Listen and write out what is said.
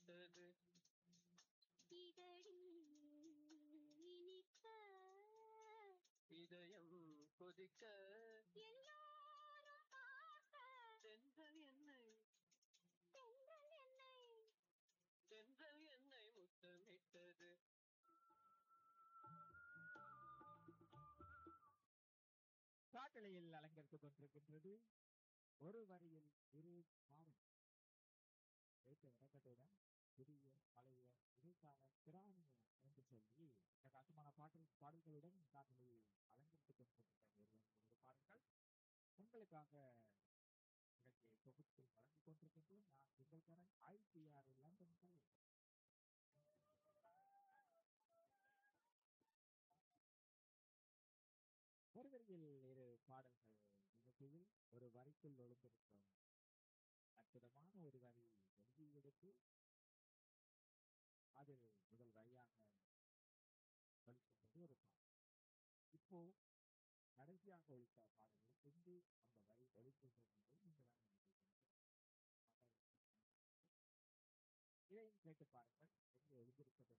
முத்தமிட்டது இதழில் இனிக்க இதயம் கொதிக்க எல்லோரும் பார்க்க தென்றல் என்னை தென்றல் என்னை தென்றல் என்னை முத்தமிட்டது காட்டலையில் அலங்கரித்துக் கொண்டிருக்கின்றது ஒரு வரியில் இரு பாவம் வைத்த இடக்கத்துடன் புதிய பழைய இடைக்கால பிராணிய என்று சொல்லி இந்த கட்டுமான பாடல் பாடல்களுடன் காட்டலையை அலங்கரித்துக் கொண்டிருக்கின்ற ஒரு ஒரு பாடல்கள் உங்களுக்காக இன்றைக்கு தொகுத்து வழங்கிக் கொண்டிருக்கின்றோம் நான் உங்களுக்கான ஐபிஆர் லண்டன் பள்ளி ஒரு வரியில் இரு பாடல்கள் நிகழ்ச்சியில் ஒரு வரிக்குள் ஒளிந்திருக்கும் அற்புதமான ஒரு வரி எழுதி எடுத்து அதில் முதல் வரியாக ஒழிக்கின்றது ஒரு பாடல் இப்போ கடைசியாக ஒழித்த பாடலில் எங்கு அந்த வரி ஒழிக்கின்றது என்பதை நீங்கள் இதையும் கேட்டு பாருங்கள் எங்கே எழுதியிருப்பது